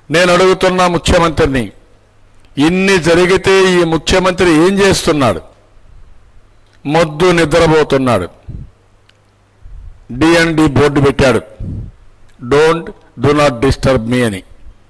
నేను అడుగుతున్నా ముఖ్యమంత్రిని ఇన్ని జరిగితే ఈ ముఖ్యమంత్రి ఏం చేస్తున్నాడు మొద్దు నిద్రపోతున్నాడు డిఎన్డి బోర్డు పెట్టాడు don't do not disturb me అని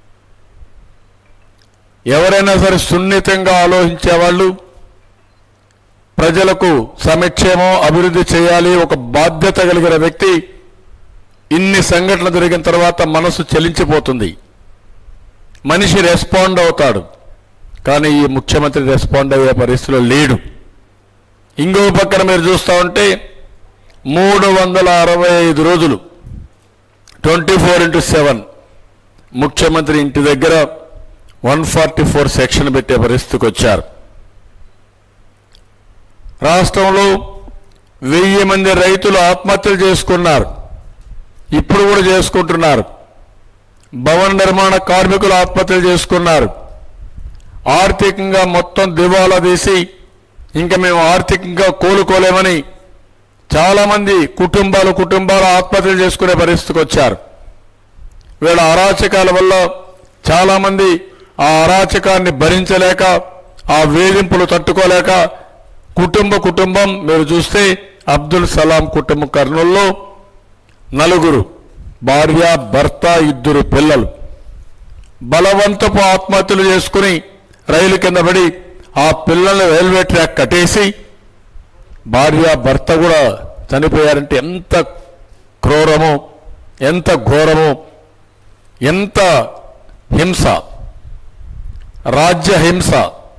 ఎవరైనా సరే సున్నితంగా ఆలోచించే వాళ్ళు ప్రజలకు సమిక్షేమం అభివృద్ధి చేయాలి ఒక బాధ్యత కలిగిన వ్యక్తి ఇన్ని సంఘటనలు జరిగిన తర్వాత మనసు చలించిపోతుంది మనిషి రెస్పాండ్ అవుతాడు కానీ ఈ ముఖ్యమంత్రి రెస్పాండ్ అయ్యే పరిస్థితిలో లేడు ఇంకో పక్కన మీరు చూస్తూ ఉంటే మూడు వందల అరవై ఐదు రోజులు ట్వంటీ ఫోర్ ఇంటూ సెవెన్ ముఖ్యమంత్రి ఇంటి దగ్గర వన్ ఫార్టీ ఫోర్ సెక్షన్ పెట్టే పరిస్థితికి వచ్చారు రాష్ట్రంలో వెయ్యి మంది రైతులు ఆత్మహత్యలు చేసుకున్నారు ఇప్పుడు కూడా చేసుకుంటున్నారు భవన నిర్మాణ కార్మికులు ఆత్మహత్యలు చేసుకున్నారు ఆర్థికంగా మొత్తం దివాలా తీసి ఇంకా మేము ఆర్థికంగా కోలుకోలేమని చాలామంది కుటుంబాలు కుటుంబాలు ఆత్మహత్యలు చేసుకునే పరిస్థితికి వచ్చారు వీళ్ళ అరాచకాల వల్ల చాలామంది ఆ అరాచకాన్ని భరించలేక ఆ వేధింపులు తట్టుకోలేక కుటుంబ కుటుంబం మీరు చూస్తే అబ్దుల్ సలాం కుటుంబ కర్నూల్లో నలుగురు భార్య భర్త ఇద్దరు పిల్లలు బలవంతపు ఆత్మహత్యలు చేసుకుని రైలు కింద పడి ఆ పిల్లల్ని రైల్వే ట్రాక్ కట్టేసి భార్య భర్త కూడా చనిపోయారంటే ఎంత క్రూరమో ఎంత ఘోరమో ఎంత హింస రాజ్య హింస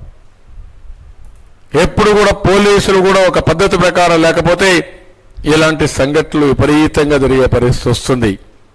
ఎప్పుడు కూడా పోలీసులు కూడా ఒక పద్ధతి ప్రకారం లేకపోతే ఇలాంటి సంఘటనలు విపరీతంగా జరిగే పరిస్థితి వస్తుంది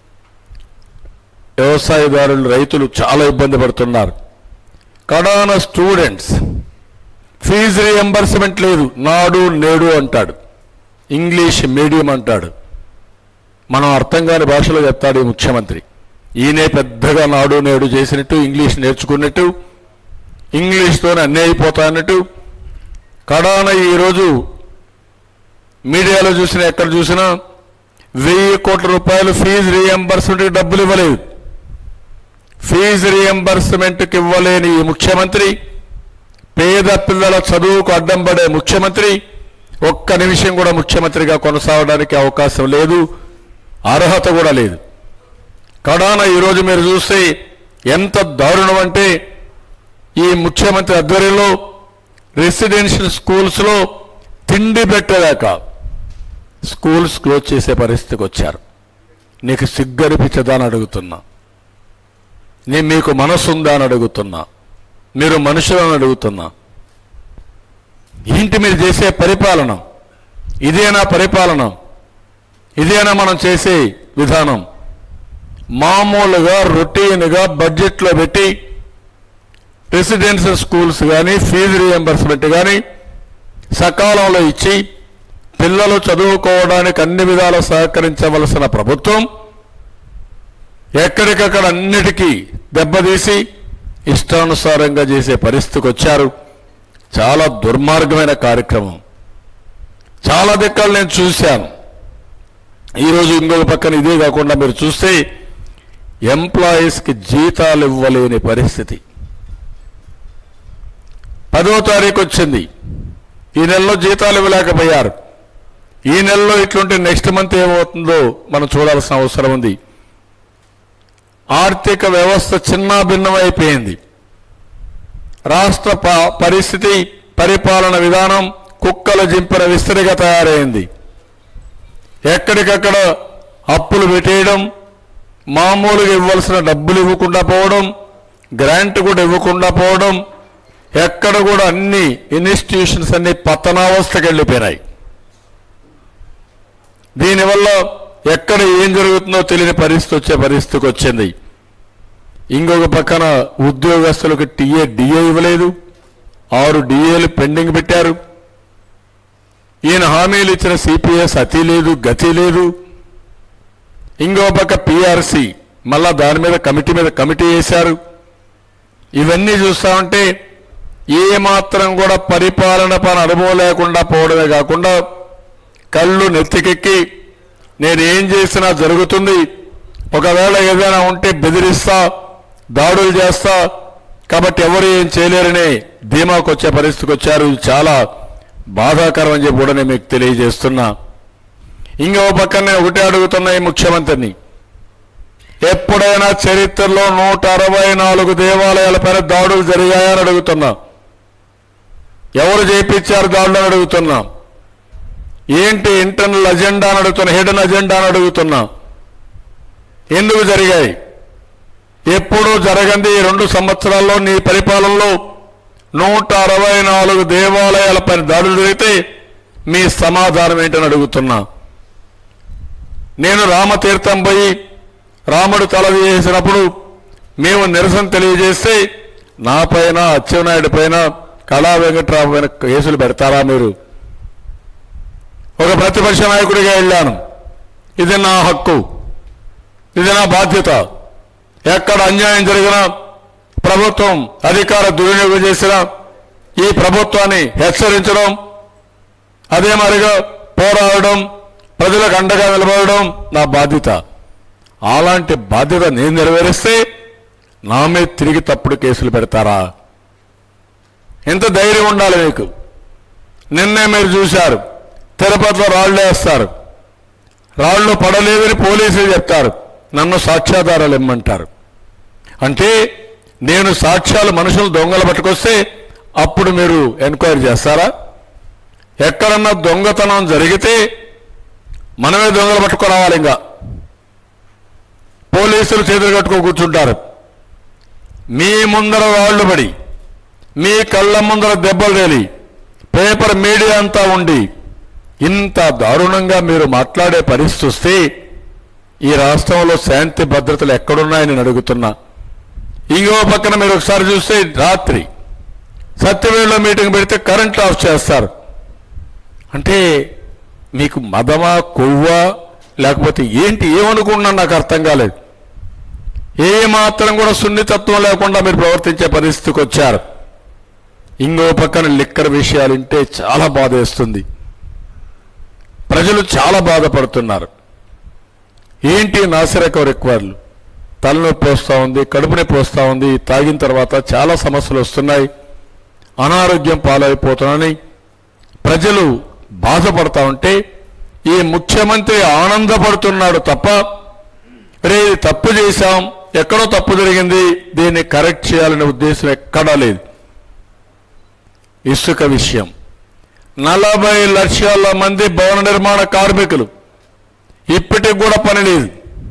వ్యవసాయదారులు రైతులు చాలా ఇబ్బంది పడుతున్నారు కడాన స్టూడెంట్స్ ఫీజు రియంబర్స్మెంట్ లేదు నాడు నేడు అంటాడు ఇంగ్లీష్ మీడియం అంటాడు మనం అర్థం కాని భాషలో చెప్తాడు ఈ ముఖ్యమంత్రి ఈయనే పెద్దగా నాడు నేడు చేసినట్టు ఇంగ్లీష్ నేర్చుకున్నట్టు ఇంగ్లీష్తోనే అన్నీ అయిపోతా అన్నట్టు కడాన ఈరోజు మీడియాలో చూసినా ఎక్కడ చూసినా వెయ్యి కోట్ల రూపాయలు ఫీజు రీఎంబర్స్మెంట్కి డబ్బులు ఇవ్వలేదు ఫీజు రీఎంబర్స్మెంట్కి ఇవ్వలేని ఈ ముఖ్యమంత్రి పేద పిల్లల చదువుకు అడ్డం పడే ముఖ్యమంత్రి ఒక్క నిమిషం కూడా ముఖ్యమంత్రిగా కొనసాగడానికి అవకాశం లేదు అర్హత కూడా లేదు కడాన ఈరోజు మీరు చూస్తే ఎంత దారుణం అంటే ఈ ముఖ్యమంత్రి ఆధ్వర్యంలో రెసిడెన్షియల్ స్కూల్స్లో తిండి పెట్టలేక స్కూల్స్ క్లోజ్ చేసే పరిస్థితికి వచ్చారు నీకు సిగ్గనిపించదా అని అడుగుతున్నా నేను మీకు మనసు ఉందా అని అడుగుతున్నా మీరు మనుషులని అడుగుతున్నా ఏంటి మీరు చేసే పరిపాలన ఇదేనా పరిపాలన ఇదేనా మనం చేసే విధానం మామూలుగా రొటీన్గా బడ్జెట్లో పెట్టి రెసిడెన్షియల్ స్కూల్స్ కానీ ఫీజు రియంబర్స్మెంట్ కానీ సకాలంలో ఇచ్చి పిల్లలు చదువుకోవడానికి అన్ని విధాలు సహకరించవలసిన ప్రభుత్వం ఎక్కడికక్కడ అన్నిటికీ దెబ్బతీసి ఇష్టానుసారంగా చేసే పరిస్థితికి వచ్చారు చాలా దుర్మార్గమైన కార్యక్రమం చాలా దిక్కలు నేను చూశాను ఈరోజు ఇంకొక పక్కన ఇదే కాకుండా మీరు చూస్తే ఎంప్లాయీస్కి జీతాలు ఇవ్వలేని పరిస్థితి పదో తారీఖు వచ్చింది ఈ నెలలో జీతాలు ఇవ్వలేకపోయారు ఈ నెలలో ఇట్లుంటే నెక్స్ట్ మంత్ ఏమవుతుందో మనం చూడాల్సిన అవసరం ఉంది ఆర్థిక వ్యవస్థ చిన్న భిన్నమైపోయింది రాష్ట్ర ప- పరిస్థితి పరిపాలన విధానం కుక్కల జింపిన విస్తరిగా తయారైంది ఎక్కడికక్కడ అప్పులు పెట్టేయడం మామూలుగా ఇవ్వాల్సిన డబ్బులు ఇవ్వకుండా పోవడం గ్రాంట్ కూడా ఇవ్వకుండా పోవడం ఎక్కడ కూడా అన్ని ఇన్స్టిట్యూషన్స్ అన్ని పతనావస్థకి వెళ్ళిపోయినాయి దీనివల్ల ఎక్కడ ఏం జరుగుతుందో తెలియని పరిస్థితి వచ్చే పరిస్థితికి వచ్చింది ఇంకొక పక్కన ఉద్యోగస్తులకు టీఏ డిఏ ఇవ్వలేదు ఆరు డిఏలు పెండింగ్ పెట్టారు ఈయన హామీలు ఇచ్చిన సిపిఎస్ అతి లేదు గతి లేదు ఇంకో పక్క పిఆర్సి మళ్ళా దాని మీద కమిటీ మీద కమిటీ వేశారు ఇవన్నీ చూస్తా ఉంటే ఏ మాత్రం కూడా పరిపాలన పని అనుభవం లేకుండా పోవడమే కాకుండా కళ్ళు నెత్తికెక్కి నేను ఏం చేసినా జరుగుతుంది ఒకవేళ ఏదైనా ఉంటే బెదిరిస్తా దాడులు చేస్తా కాబట్టి ఎవరు ఏం చేయలేరని ధీమాకు వచ్చే పరిస్థితికి వచ్చారు ఇది చాలా బాధాకరం అని చెప్పి కూడా నేను మీకు తెలియజేస్తున్నా ఇంకో పక్కన నేను ఒకటే అడుగుతున్నా ఈ ముఖ్యమంత్రిని ఎప్పుడైనా చరిత్రలో నూట అరవై నాలుగు దేవాలయాలపైన దాడులు జరిగాయని అడుగుతున్నా ఎవరు చేయించారు దాడులు అని అడుగుతున్నా ఏంటి ఇంటర్నల్ అజెండా అని అడుగుతున్నా హిడెన్ అజెండా అని అడుగుతున్నా ఎందుకు జరిగాయి ఎప్పుడూ జరగంది ఈ రెండు సంవత్సరాల్లో నీ పరిపాలనలో నూట అరవై నాలుగు దేవాలయాలపైన దాడులు జరిగితే మీ సమాధానం ఏంటని అడుగుతున్నా నేను రామతీర్థం పోయి రాముడు తల చేసినప్పుడు మేము నిరసన తెలియజేస్తే నా పైన అచ్చెన్నాయుడు పైన కళా వెంకట్రావు పైన కేసులు పెడతారా మీరు ఒక ప్రతిపక్ష నాయకుడిగా వెళ్ళాను ఇది నా హక్కు ఇది నా బాధ్యత ఎక్కడ అన్యాయం జరిగినా ప్రభుత్వం అధికార దుర్వినియోగం చేసినా ఈ ప్రభుత్వాన్ని హెచ్చరించడం అదే మరిగా పోరాడడం ప్రజలకు అండగా నిలబడడం నా బాధ్యత అలాంటి బాధ్యత నేను నెరవేరిస్తే నా మీద తిరిగి తప్పుడు కేసులు పెడతారా ఎంత ధైర్యం ఉండాలి మీకు నిన్నే మీరు చూశారు తిరుపతిలో రాళ్ళు వేస్తారు రాళ్ళు పడలేదని పోలీసులు చెప్తారు నన్ను సాక్ష్యాధారాలు ఇమ్మంటారు అంటే నేను సాక్ష్యాలు మనుషులు దొంగలు పట్టుకొస్తే అప్పుడు మీరు ఎంక్వైరీ చేస్తారా ఎక్కడన్నా దొంగతనం జరిగితే మనమే దొంగలు పట్టుకురావాలి ఇంకా పోలీసులు చేతులు కట్టుకో కూర్చుంటారు మీ ముందర రాళ్ళు పడి మీ కళ్ళ ముందర దెబ్బలు తేలి పేపర్ మీడియా అంతా ఉండి ఇంత దారుణంగా మీరు మాట్లాడే పరిస్థితి వస్తే ఈ రాష్ట్రంలో శాంతి భద్రతలు ఎక్కడున్నాయని నేను అడుగుతున్నా ఇంకో పక్కన మీరు ఒకసారి చూస్తే రాత్రి సత్యవేళలో మీటింగ్ పెడితే కరెంట్ ఆఫ్ చేస్తారు అంటే మీకు మదమా కొవ్వా లేకపోతే ఏంటి ఏమనుకున్నా నాకు అర్థం కాలేదు ఏ మాత్రం కూడా సున్నితత్వం లేకుండా మీరు ప్రవర్తించే పరిస్థితికి వచ్చారు ఇంకో పక్కన లిక్కర్ విషయాలు వింటే చాలా బాధ వేస్తుంది ప్రజలు చాలా బాధపడుతున్నారు ఏంటి నాసిరకం రిక్వైర్లు తలనొప్పి వస్తూ ఉంది కడుపు నొప్పి వస్తూ ఉంది తాగిన తర్వాత చాలా సమస్యలు వస్తున్నాయి అనారోగ్యం పాలైపోతున్నాయని ప్రజలు బాధపడతా ఉంటే ఈ ముఖ్యమంత్రి ఆనందపడుతున్నాడు తప్ప రే ఇది తప్పు చేశాం ఎక్కడో తప్పు జరిగింది దీన్ని కరెక్ట్ చేయాలనే ఉద్దేశం ఎక్కడా లేదు ఇసుక విషయం నలభై లక్షల మంది భవన నిర్మాణ కార్మికులు ఇప్పటికి కూడా పని లేదు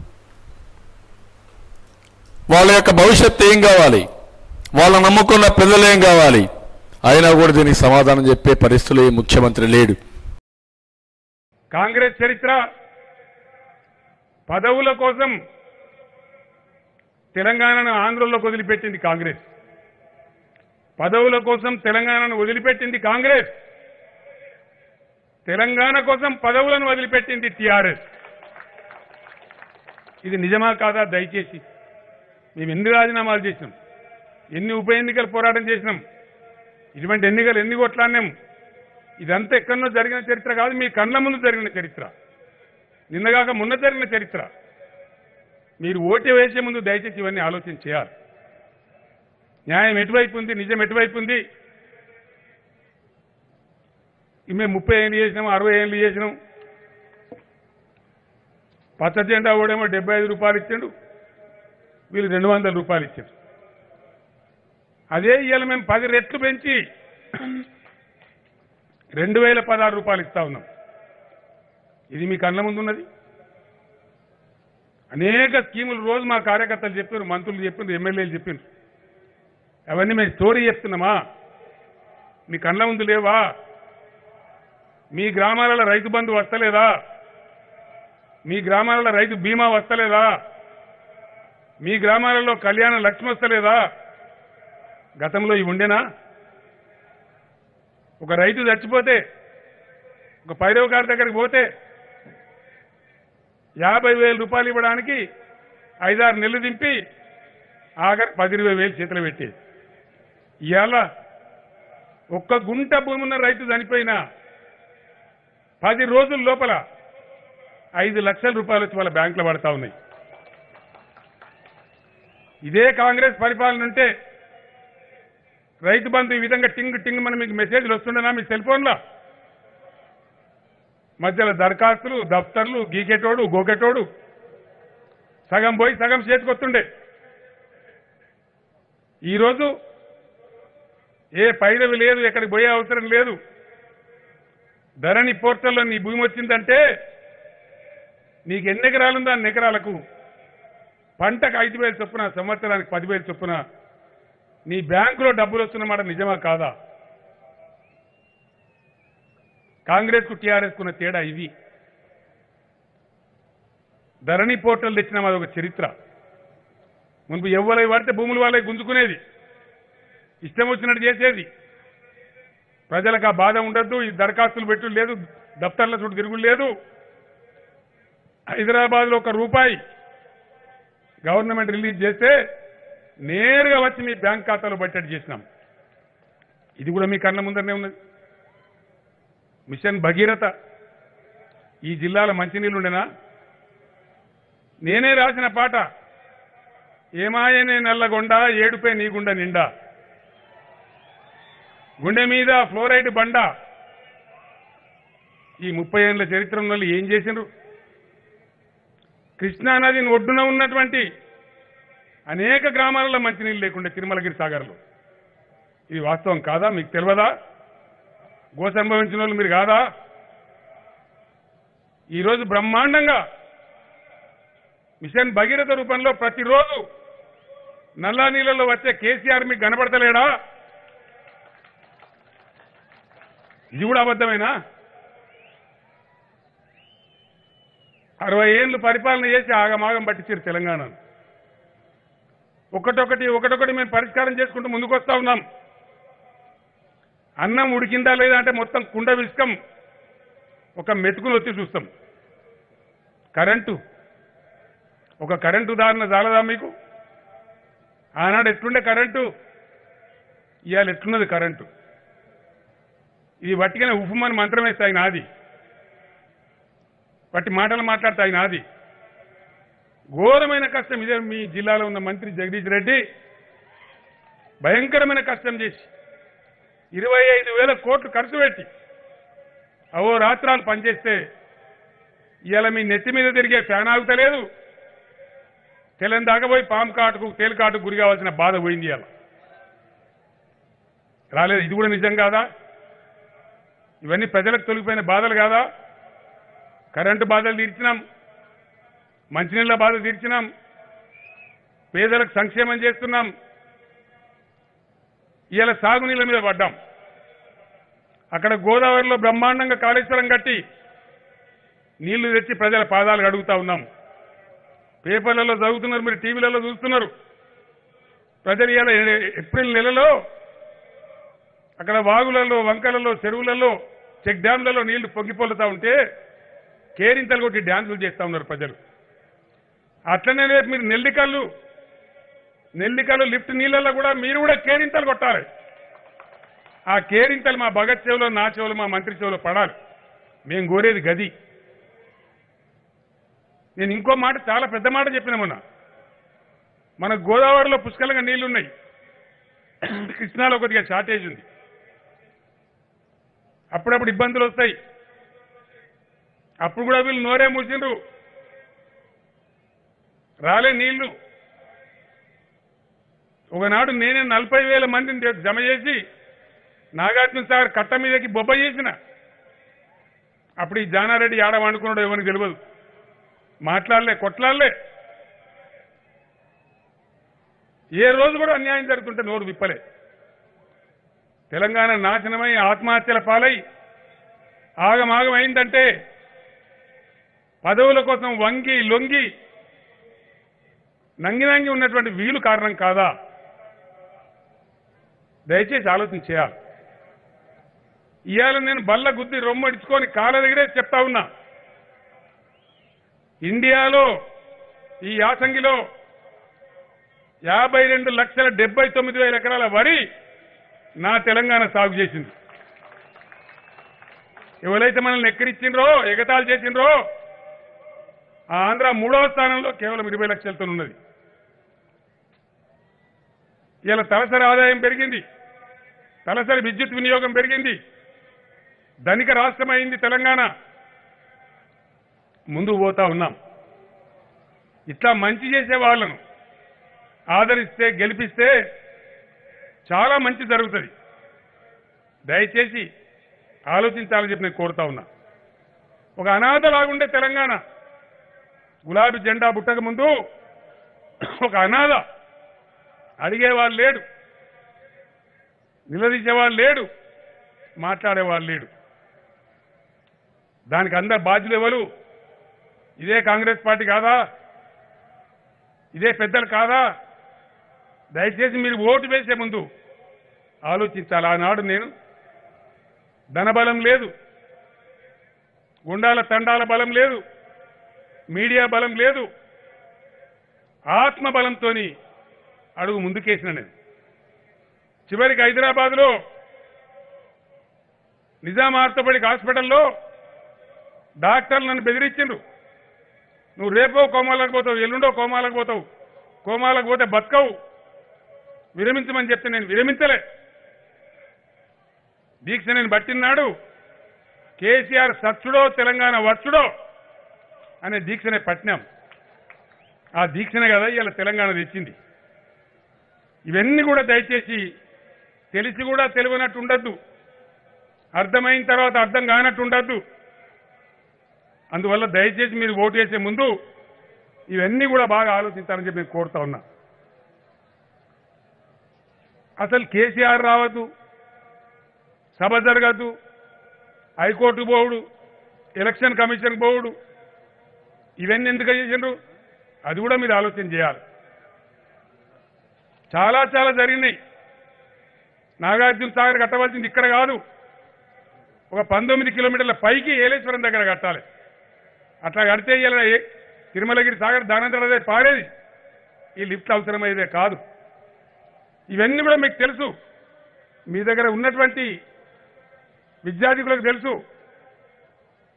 వాళ్ళ యొక్క భవిష్యత్తు ఏం కావాలి వాళ్ళ నమ్ముకున్న పిల్లలు ఏం కావాలి అయినా కూడా దీనికి సమాధానం చెప్పే పరిస్థితులు ఈ ముఖ్యమంత్రి లేడు కాంగ్రెస్ చరిత్ర పదవుల కోసం తెలంగాణను ఆంధ్రలోకి వదిలిపెట్టింది కాంగ్రెస్ పదవుల కోసం తెలంగాణను వదిలిపెట్టింది కాంగ్రెస్ తెలంగాణ కోసం పదవులను వదిలిపెట్టింది టీఆర్ఎస్ ఇది నిజమా కాదా దయచేసి మేము ఎన్ని రాజీనామాలు చేసినాం ఎన్ని ఉప ఎన్నికలు పోరాటం చేసినాం ఇటువంటి ఎన్నికలు ఎన్ని కొట్లాడినాం ఇదంతా ఎక్కడనో జరిగిన చరిత్ర కాదు మీ కళ్ళ ముందు జరిగిన చరిత్ర నిన్నగాక మొన్న జరిగిన చరిత్ర మీరు ఓటు వేసే ముందు దయచేసి ఇవన్నీ ఆలోచన చేయాలి న్యాయం ఎటువైపు ఉంది నిజం ఎటువైపు ఉంది ఇవి మేము ముప్పై ఏళ్ళు చేసినాం అరవై ఏళ్ళు చేసినాం పచ్చ జెండా ఓడేమో డెబ్బై ఐదు రూపాయలు ఇచ్చాడు వీళ్ళు రెండు వందల రూపాయలు ఇచ్చారు అదే ఇవాళ మేము పది రెట్లు పెంచి రెండు వేల పదహారు రూపాయలు ఇస్తా ఉన్నాం ఇది మీ కళ్ళ ముందు ఉన్నది అనేక స్కీములు రోజు మా కార్యకర్తలు చెప్పారు మంత్రులు చెప్పారు ఎమ్మెల్యేలు చెప్పారు అవన్నీ మేము స్టోరీ చెప్తున్నామా మీ కళ్ళ ముందు లేవా మీ గ్రామాలలో రైతు బంధు వస్తలేదా మీ గ్రామాలలో రైతు బీమా వస్తలేదా మీ గ్రామాలలో కళ్యాణ లక్ష్మి వస్తలేదా గతంలో ఇవి ఉండేనా ఒక రైతు చచ్చిపోతే ఒక పైరవకారు దగ్గరికి పోతే యాభై వేల రూపాయలు ఇవ్వడానికి ఐదారు నెలలు దింపి ఆఖరి పది ఇరవై వేలు చేతులు పెట్టి ఇవాళ ఒక్క గుంట భూమి ఉన్న రైతు చనిపోయినా పది రోజుల లోపల ఐదు లక్షల రూపాయలు వచ్చి వాళ్ళ బ్యాంకులో పడతా ఉన్నాయి ఇదే కాంగ్రెస్ పరిపాలన ఉంటే రైతు బంధు ఈ విధంగా టింగ్ టింగ్ మన మీకు మెసేజ్లు వస్తుండేనా మీ సెల్ ఫోన్లో మధ్యలో దరఖాస్తులు దఫ్తర్లు గీకెటోడు గోకెటోడు సగం పోయి సగం చేతికొస్తుండే ఈరోజు ఏ పైరవి లేదు ఎక్కడికి పోయే అవసరం లేదు ధరణి పోర్టల్లో నీ భూమి వచ్చిందంటే నీకు ఎన్ని ఎకరాలుందో అన్ని ఎకరాలకు పంటకు ఐదు వేలు చొప్పున సంవత్సరానికి పదివేలు చొప్పున నీ బ్యాంకులో డబ్బులు వస్తున్నమాట నిజమా కాదా కాంగ్రెస్ కు టీఆర్ఎస్ కున్న తేడా ఇది ధరణి పోర్టల్ తెచ్చిన అదొక చరిత్ర మున్పు ఎవ్వరై పడితే భూములు వాళ్ళే గుంజుకునేది ఇష్టం వచ్చినట్టు చేసేది ప్రజలకు ఆ బాధ ఉండద్దు ఈ దరఖాస్తులు పెట్టు లేదు దఫ్తర్ల చుట్టూ తిరుగుడు లేదు హైదరాబాద్ లో ఒక రూపాయి గవర్నమెంట్ రిలీజ్ చేస్తే నేరుగా వచ్చి మీ బ్యాంక్ ఖాతాలో బడ్జెట్ చేసినాం ఇది కూడా మీ కళ్ళ ముందరనే ఉన్నది మిషన్ భగీరథ ఈ జిల్లాలో మంచినీళ్ళు ఉండేనా నేనే రాసిన పాట ఏమాయనే నల్లగొండ ఏడుపే నీ గుండె నిండా గుండె మీద ఫ్లోరైడ్ బండ ఈ ముప్పై ఏళ్ళ చరిత్ర ఉన్న వాళ్ళు ఏం చేసిండ్రు కృష్ణానదిని ఒడ్డున ఉన్నటువంటి అనేక గ్రామాలలో మంచినీళ్ళు లేకుండా తిరుమలగిరి సాగర్లో ఇది వాస్తవం కాదా మీకు తెలియదా గోస అనుభవించిన వాళ్ళు మీరు కాదా ఈరోజు బ్రహ్మాండంగా మిషన్ భగీరథ రూపంలో ప్రతిరోజు నల్లా నీళ్ళలో వచ్చే కేసీఆర్ మీకు కనబడతలేడా ఇది కూడా అబద్ధమేనా అరవై ఏళ్ళు పరిపాలన చేసి ఆగమాగం పట్టించారు తెలంగాణను ఒకటొకటి ఒకటొకటి మేము పరిష్కారం చేసుకుంటూ ముందుకు వస్తా ఉన్నాం అన్నం ఉడికిందా లేదా అంటే మొత్తం కుండ విసుకం ఒక మెతుకులు వచ్చి చూస్తాం కరెంటు ఒక కరెంటు ఉదాహరణ చాలదా మీకు ఆనాడు ఎట్లుండే కరెంటు ఇవాళ ఎట్లున్నది కరెంటు ఇది వట్టిగానే ఉఫుమని మంత్రం వేస్తే ఆయన ఆది వట్టి మాటలు మాట్లాడితే ఆయన ఆది ఘోరమైన కష్టం ఇదే మీ జిల్లాలో ఉన్న మంత్రి జగదీష్ రెడ్డి భయంకరమైన కష్టం చేసి ఇరవై ఐదు వేల కోట్లు ఖర్చు పెట్టి అవో రాత్రాలు పనిచేస్తే ఇవాళ మీ నెత్తి మీద తిరిగే ఫ్యాన్ ఆగుతలేదు తెలం దాకపోయి పాము కాటుకు తేలు కాటుకు గురి కావాల్సిన బాధ పోయింది ఇవాళ రాలేదు ఇది కూడా నిజం కాదా ఇవన్నీ ప్రజలకు తొలగిపోయిన బాధలు కాదా కరెంటు బాధలు తీర్చినాం మంచినీళ్ళ బాధ తీర్చినాం పేదలకు సంక్షేమం చేస్తున్నాం ఇవాళ సాగునీళ్ళ మీద పడ్డాం అక్కడ గోదావరిలో బ్రహ్మాండంగా కాళేశ్వరం కట్టి నీళ్లు తెచ్చి ప్రజల పాదాలు అడుగుతా ఉన్నాం పేపర్లలో చదువుతున్నారు మీరు టీవీలలో చూస్తున్నారు ప్రజలు ఇవాళ ఏప్రిల్ నెలలో అక్కడ వాగులలో వంకలలో చెరువులలో చెక్ డ్యాంలలో నీళ్లు పొంగిపోలుతా ఉంటే కేరింతలు కొట్టి డ్యాన్సులు చేస్తా ఉన్నారు ప్రజలు అట్లనే రేపు మీరు నెల్లికల్లు నెల్లికల్లు లిఫ్ట్ నీళ్ళల్లో కూడా మీరు కూడా కేరింతలు కొట్టాలి ఆ కేరింతలు మా భగత్ చెవులో నా చెవులో మా మంత్రి చెవులో పడాలి మేము కోరేది గది నేను ఇంకో మాట చాలా పెద్ద మాట చెప్పిన మొన్న మన గోదావరిలో పుష్కలంగా నీళ్లున్నాయి కృష్ణాలో కొద్దిగా షార్టేజ్ ఉంది అప్పుడప్పుడు ఇబ్బందులు వస్తాయి అప్పుడు కూడా వీళ్ళు నోరే మూసిండ్రు రాలే నీళ్లు ఒకనాడు నేనే నలభై వేల మందిని తె- జమ చేసి నాగార్జున సాగర్ కట్ట మీదకి బొబ్బ చేసిన అప్పుడు ఈ జానారెడ్డి ఆడ వండుకున్నాడు ఎవరికి తెలియదు మాట్లాడలే కొట్లాడలే ఏ రోజు కూడా అన్యాయం జరుగుతుంటే నోరు విప్పలే తెలంగాణ నాశనమై ఆత్మహత్యల పాలై ఆగమాగం అయిందంటే పదవుల కోసం వంగి లొంగి నంగి నంగి ఉన్నటువంటి వీలు కారణం కాదా దయచేసి ఆలోచన చేయాలి ఇవాళ నేను బల్ల గుద్ది రొమ్మడిచుకొని కాళ్ళ దగ్గరే చెప్తా ఉన్నా ఇండియాలో ఈ యాసంగిలో యాభై రెండు లక్షల డెబ్బై తొమ్మిది వేల ఎకరాల వరి నా తెలంగాణ సాగు చేసింది ఎవరైతే మనల్ని ఎక్కడిచ్చిండ్రో ఎగతాళి చేసిండ్రో ఆ ఆంధ్ర మూడవ స్థానంలో కేవలం ఇరవై లక్షలతో ఉన్నది ఇలా తలసరి ఆదాయం పెరిగింది తలసరి విద్యుత్ వినియోగం పెరిగింది ధనిక రాష్ట్రం అయింది తెలంగాణ ముందుకు పోతా ఉన్నాం ఇట్లా మంచి చేసే వాళ్ళను ఆదరిస్తే గెలిపిస్తే చాలా మంచి జరుగుతుంది దయచేసి ఆలోచించాలని చెప్పి నేను కోరుతా ఉన్నా ఒక అనాథ లాగుండే తెలంగాణ గులాబీ జెండా బుట్టక ముందు ఒక అనాథ అడిగేవాళ్ళు లేడు నిలదీసేవాళ్ళు లేడు మాట్లాడేవాళ్ళు లేడు దానికి అందరు బాధ్యులు ఎవరు ఇదే కాంగ్రెస్ పార్టీ కాదా ఇదే పెద్దలు కాదా దయచేసి మీరు ఓటు వేసే ముందు ఆలోచించాలి ఆనాడు నేను ధనబలం లేదు గుండాల తండాల బలం లేదు మీడియా బలం లేదు ఆత్మ బలంతో అడుగు ముందుకేసిన నేను చివరికి హైదరాబాద్లో నిజాం ఆర్థోపెడిక్ హాస్పిటల్లో డాక్టర్లు నన్ను బెదిరించిండ్రు నువ్వు రేపో కోమాలకు పోతావు ఎల్లుండో కోమాలకు పోతావు కోమాలకు పోతే బతకవు విరమించమని చెప్తే నేను విరమించలే దీక్ష నేను పట్టినాడు కేసీఆర్ సచ్చుడో తెలంగాణ వచ్చుడో అనే దీక్షనే పట్టినాం ఆ దీక్షనే కదా ఇలా తెలంగాణ తెచ్చింది ఇవన్నీ కూడా దయచేసి తెలిసి కూడా తెలియనట్టు ఉండద్దు అర్థమైన తర్వాత అర్థం కానట్టు ఉండద్దు అందువల్ల దయచేసి మీరు ఓటు వేసే ముందు ఇవన్నీ కూడా బాగా ఆలోచించాలని చెప్పి నేను కోరుతా ఉన్నా అసలు కేసీఆర్ రావద్దు సభ జరగద్దు హైకోర్టు పోవుడు ఎలక్షన్ కమిషన్ పోవుడు ఇవన్నీ ఎందుకు చేసిండ్రు అది కూడా మీరు ఆలోచన చేయాలి చాలా చాలా జరిగినాయి నాగార్జున సాగర్ కట్టవలసింది ఇక్కడ కాదు ఒక పంతొమ్మిది కిలోమీటర్ల పైకి ఏలేశ్వరం దగ్గర కట్టాలి అట్లా కడితే ఇలా ఏ- తిరుమలగిరి సాగర్ దానంతరదే పాడేది ఈ లిఫ్ట్ అవసరమయ్యేదే కాదు ఇవన్నీ కూడా మీకు తెలుసు మీ దగ్గర ఉన్నటువంటి విద్యార్థికులకు తెలుసు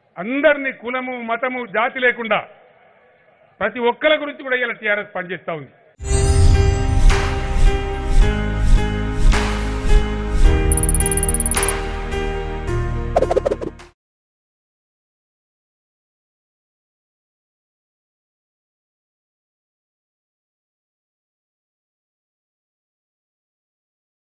అందరినీ కులము మతము జాతి లేకుండా ప్రతి ఒక్కరి గురించి కూడా ఇలా టీఆర్ఎస్ పనిచేస్తూ ఉంది